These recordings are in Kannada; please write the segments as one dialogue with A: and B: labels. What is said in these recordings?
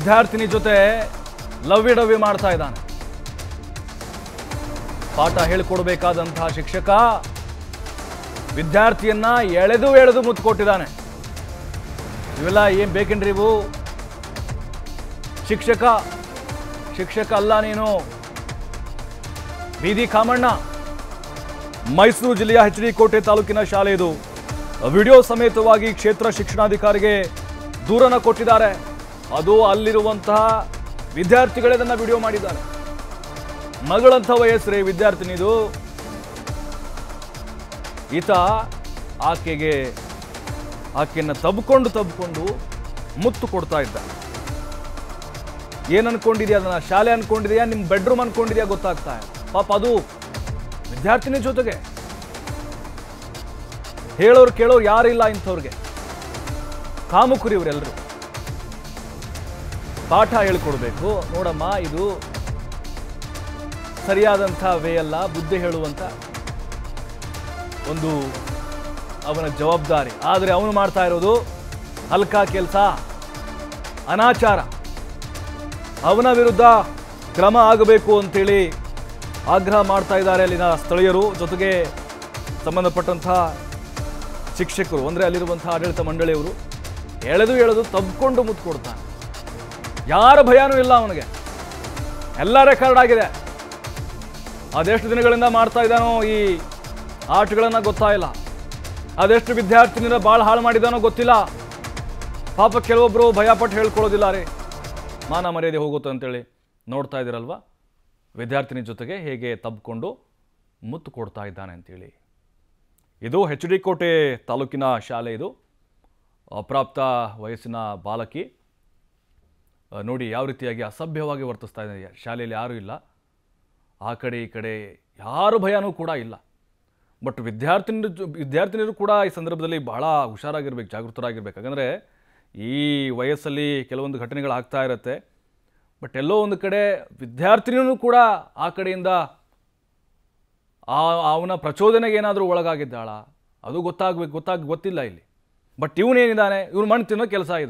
A: ವಿದ್ಯಾರ್ಥಿನಿ ಜೊತೆ ಲವ್ವಿ ಡವ್ವಿ ಮಾಡ್ತಾ ಇದ್ದಾನೆ ಪಾಠ ಹೇಳಿಕೊಡ್ಬೇಕಾದಂತಹ ಶಿಕ್ಷಕ ವಿದ್ಯಾರ್ಥಿಯನ್ನ ಎಳೆದು ಎಳೆದು ಮುತ್ತು ಕೊಟ್ಟಿದ್ದಾನೆ ಇವೆಲ್ಲ ಏನ್ ಬೇಕೇನ್ರಿ ಇವು ಶಿಕ್ಷಕ ಶಿಕ್ಷಕ ಅಲ್ಲ ನೀನು ಬೀದಿ ಕಾಮಣ್ಣ ಮೈಸೂರು ಜಿಲ್ಲೆಯ ಎಚ್ ಡಿ ಕೋಟೆ ತಾಲೂಕಿನ ಶಾಲೆ ಇದು ವಿಡಿಯೋ ಸಮೇತವಾಗಿ ಕ್ಷೇತ್ರ ಶಿಕ್ಷಣಾಧಿಕಾರಿಗೆ ದೂರನ ಕೊಟ್ಟಿದ್ದಾರೆ ಅದು ಅಲ್ಲಿರುವಂತಹ ವಿದ್ಯಾರ್ಥಿಗಳೇ ಅದನ್ನ ವಿಡಿಯೋ ಮಾಡಿದ್ದಾರೆ ಮಗಳಂಥ ವಯಸ್ಸರೇ ವಿದ್ಯಾರ್ಥಿನಿದು ಈತ ಆಕೆಗೆ ಆಕೆಯನ್ನು ತಬ್ಕೊಂಡು ತಬ್ಕೊಂಡು ಮುತ್ತು ಕೊಡ್ತಾ ಇದ್ದ ಏನ್ ಅನ್ಕೊಂಡಿದ್ಯಾ ಅದನ್ನ ಶಾಲೆ ಅನ್ಕೊಂಡಿದ್ಯಾ ನಿಮ್ಮ ಬೆಡ್ರೂಮ್ ಅನ್ಕೊಂಡಿದ್ಯಾ ಗೊತ್ತಾಗ್ತಾ ಇಲ್ಲ ಪಾಪ ಅದು ವಿದ್ಯಾರ್ಥಿನಿ ಜೊತೆಗೆ ಹೇಳೋರು ಕೇಳೋರು ಯಾರಿಲ್ಲ ಇಂಥವ್ರಿಗೆ ಕಾಮುಕರು ಇವರೆಲ್ಲರೂ ಪಾಠ ಹೇಳ್ಕೊಡ್ಬೇಕು ನೋಡಮ್ಮ ಇದು ಸರಿಯಾದಂಥ ವೇ ಅಲ್ಲ ಬುದ್ಧಿ ಹೇಳುವಂತ ಒಂದು ಅವನ ಜವಾಬ್ದಾರಿ ಆದರೆ ಅವನು ಮಾಡ್ತಾ ಇರೋದು ಹಲ್ಕಾ ಕೆಲಸ ಅನಾಚಾರ ಅವನ ವಿರುದ್ಧ ಕ್ರಮ ಆಗಬೇಕು ಅಂತೇಳಿ ಆಗ್ರಹ ಮಾಡ್ತಾ ಇದ್ದಾರೆ ಅಲ್ಲಿನ ಸ್ಥಳೀಯರು ಜೊತೆಗೆ ಸಂಬಂಧಪಟ್ಟಂತಹ ಶಿಕ್ಷಕರು ಅಂದರೆ ಅಲ್ಲಿರುವಂತಹ ಆಡಳಿತ ಮಂಡಳಿಯವರು ಎಳೆದು ಎಳೆದು ತಬ್ಕೊಂಡು ಮುತ್ತು ಕೊಡ್ತಾನೆ ಯಾರ ಭಯನೂ ಇಲ್ಲ ಅವನಿಗೆ ಎಲ್ಲ ರೆಕಾರ್ಡ್ ಆಗಿದೆ ಅದೆಷ್ಟು ದಿನಗಳಿಂದ ಮಾಡ್ತಾ ಇದ್ದಾನೋ ಈ ಆಟಗಳನ್ನ ಗೊತ್ತಾಯಿಲ್ಲ ಅದೆಷ್ಟು ವಿದ್ಯಾರ್ಥಿನಿಯರ ಭಾಳ ಹಾಳು ಮಾಡಿದಾನೋ ಗೊತ್ತಿಲ್ಲ ಪಾಪ ಕೆಲವೊಬ್ಬರು ಭಯಪಟ್ಟು ಹೇಳ್ಕೊಳ್ಳೋದಿಲ್ಲ ರೀ ಮಾನ ಮರ್ಯಾದೆ ಹೋಗುತ್ತೆ ಅಂತೇಳಿ ನೋಡ್ತಾ ಇದ್ದೀರಲ್ವಾ ವಿದ್ಯಾರ್ಥಿನಿ ಜೊತೆಗೆ ಹೇಗೆ ತಬ್ಕೊಂಡು ಮುತ್ತು ಕೊಡ್ತಾ ಇದ್ದಾನೆ ಅಂತೇಳಿ ಇದು ಎಚ್ ಡಿ ಕೋಟೆ ತಾಲೂಕಿನ ಶಾಲೆ ಇದು ಅಪ್ರಾಪ್ತ ವಯಸ್ಸಿನ ಬಾಲಕಿ ಆ, ನೋಡಿ ಯಾವ ರೀತಿಯಾಗಿ ಅಸಭ್ಯವಾಗಿ ವರ್ತಿಸ್ತಾ ಇದೆ ಶಾಲೆಯಲ್ಲಿ ಯಾರೂ ಇಲ್ಲ ಆ ಕಡೆ ಈ ಕಡೆ ಯಾರು ಭಯನೂ ಕೂಡ ಇಲ್ಲ ಬಟ್ ವಿದ್ಯಾರ್ಥಿನಿ ವಿದ್ಯಾರ್ಥಿನಿಯರು ಕೂಡ ಈ ಸಂದರ್ಭದಲ್ಲಿ ಬಹಳ ಹುಷಾರಾಗಿರ್ಬೇಕು ಜಾಗೃತರಾಗಿರ್ಬೇಕು ಯಾಕಂದರೆ ಈ ವಯಸ್ಸಲ್ಲಿ ಕೆಲವೊಂದು ಘಟನೆಗಳಾಗ್ತಾ ಇರುತ್ತೆ ಬಟ್ ಎಲ್ಲೋ ಒಂದು ಕಡೆ ವಿದ್ಯಾರ್ಥಿನಿಯೂ ಕೂಡ ಆ ಕಡೆಯಿಂದ ಆ ಅವನ ಪ್ರಚೋದನೆಗೆ ಏನಾದರೂ ಒಳಗಾಗಿದ್ದಾಳ ಅದು ಗೊತ್ತಾಗಬೇಕು ಗೊತ್ತಾಗ ಗೊತ್ತಿಲ್ಲ ಇಲ್ಲಿ ಬಟ್ ಇವನೇನಿದ್ದಾನೆ ಇವನು ಮಣ್ಣು ತಿನ್ನೋ ಕೆಲಸ ಇದು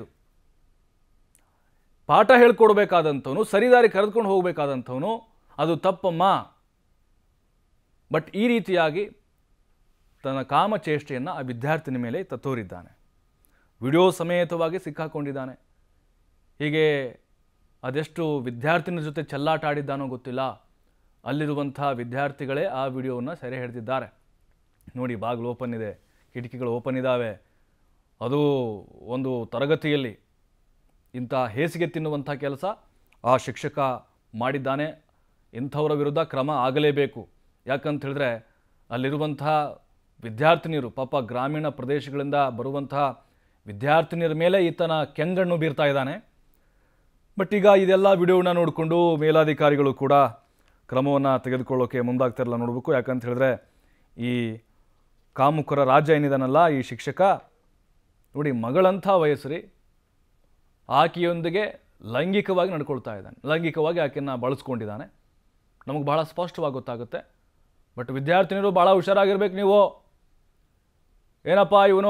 A: ಪಾಠ ಹೇಳ್ಕೊಡ್ಬೇಕಾದಂಥವನು ಸರಿದಾರಿ ಕರೆದುಕೊಂಡು ಹೋಗಬೇಕಾದಂಥವನು ಅದು ತಪ್ಪಮ್ಮ ಬಟ್ ಈ ರೀತಿಯಾಗಿ ತನ್ನ ಕಾಮಚೇಷ್ಟೆಯನ್ನು ಆ ವಿದ್ಯಾರ್ಥಿನಿ ಮೇಲೆ ತೋರಿದ್ದಾನೆ ವಿಡಿಯೋ ಸಮೇತವಾಗಿ ಸಿಕ್ಕಾಕೊಂಡಿದ್ದಾನೆ ಹೀಗೆ ಅದೆಷ್ಟು ವಿದ್ಯಾರ್ಥಿನ ಜೊತೆ ಚೆಲ್ಲಾಟ ಆಡಿದ್ದಾನೋ ಗೊತ್ತಿಲ್ಲ ಅಲ್ಲಿರುವಂಥ ವಿದ್ಯಾರ್ಥಿಗಳೇ ಆ ವಿಡಿಯೋವನ್ನು ಸೆರೆ ಹಿಡಿದಿದ್ದಾರೆ ನೋಡಿ ಬಾಗಿಲು ಓಪನ್ ಇದೆ ಕಿಟಕಿಗಳು ಓಪನ್ ಇದ್ದಾವೆ ಅದು ಒಂದು ತರಗತಿಯಲ್ಲಿ ಇಂಥ ಹೇಸಿಗೆ ತಿನ್ನುವಂಥ ಕೆಲಸ ಆ ಶಿಕ್ಷಕ ಮಾಡಿದ್ದಾನೆ ಇಂಥವರ ವಿರುದ್ಧ ಕ್ರಮ ಆಗಲೇಬೇಕು ಯಾಕಂತ ಹೇಳಿದ್ರೆ ಅಲ್ಲಿರುವಂತಹ ವಿದ್ಯಾರ್ಥಿನಿಯರು ಪಾಪ ಗ್ರಾಮೀಣ ಪ್ರದೇಶಗಳಿಂದ ಬರುವಂತಹ ವಿದ್ಯಾರ್ಥಿನಿಯರ ಮೇಲೆ ಈತನ ಕೆಂಗಣ್ಣು ಬೀರ್ತಾ ಇದ್ದಾನೆ ಬಟ್ ಈಗ ಇದೆಲ್ಲ ವಿಡಿಯೋನ ನೋಡಿಕೊಂಡು ಮೇಲಾಧಿಕಾರಿಗಳು ಕೂಡ ಕ್ರಮವನ್ನು ತೆಗೆದುಕೊಳ್ಳೋಕೆ ಮುಂದಾಗ್ತಿರಲ್ಲ ನೋಡಬೇಕು ಯಾಕಂತ ಹೇಳಿದ್ರೆ ಈ ಕಾಮುಕರ ರಾಜ ಏನಿದಾನಲ್ಲ ಈ ಶಿಕ್ಷಕ ನೋಡಿ ಮಗಳಂಥ ವಯಸ್ಸು ರೀ ಆಕೆಯೊಂದಿಗೆ ಲೈಂಗಿಕವಾಗಿ ನಡ್ಕೊಳ್ತಾ ಇದ್ದಾನೆ ಲೈಂಗಿಕವಾಗಿ ಆಕೆಯನ್ನು ಬಳಸ್ಕೊಂಡಿದ್ದಾನೆ ನಮಗೆ ಬಹಳ ಸ್ಪಷ್ಟವಾಗಿ ಗೊತ್ತಾಗುತ್ತೆ ಬಟ್ ವಿದ್ಯಾರ್ಥಿನಿಯರು ಭಾಳ ಹುಷಾರಾಗಿರ್ಬೇಕು ನೀವು ಏನಪ್ಪ ಇವನು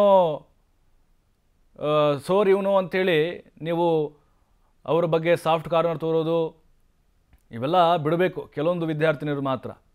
A: ಸೋರ್ ಇವನು ಅಂಥೇಳಿ ನೀವು ಅವರ ಬಗ್ಗೆ ಸಾಫ್ಟ್ ಕಾರ್ನರ್ ತೋರೋದು ಇವೆಲ್ಲ ಬಿಡಬೇಕು ಕೆಲವೊಂದು ವಿದ್ಯಾರ್ಥಿನಿಯರು ಮಾತ್ರ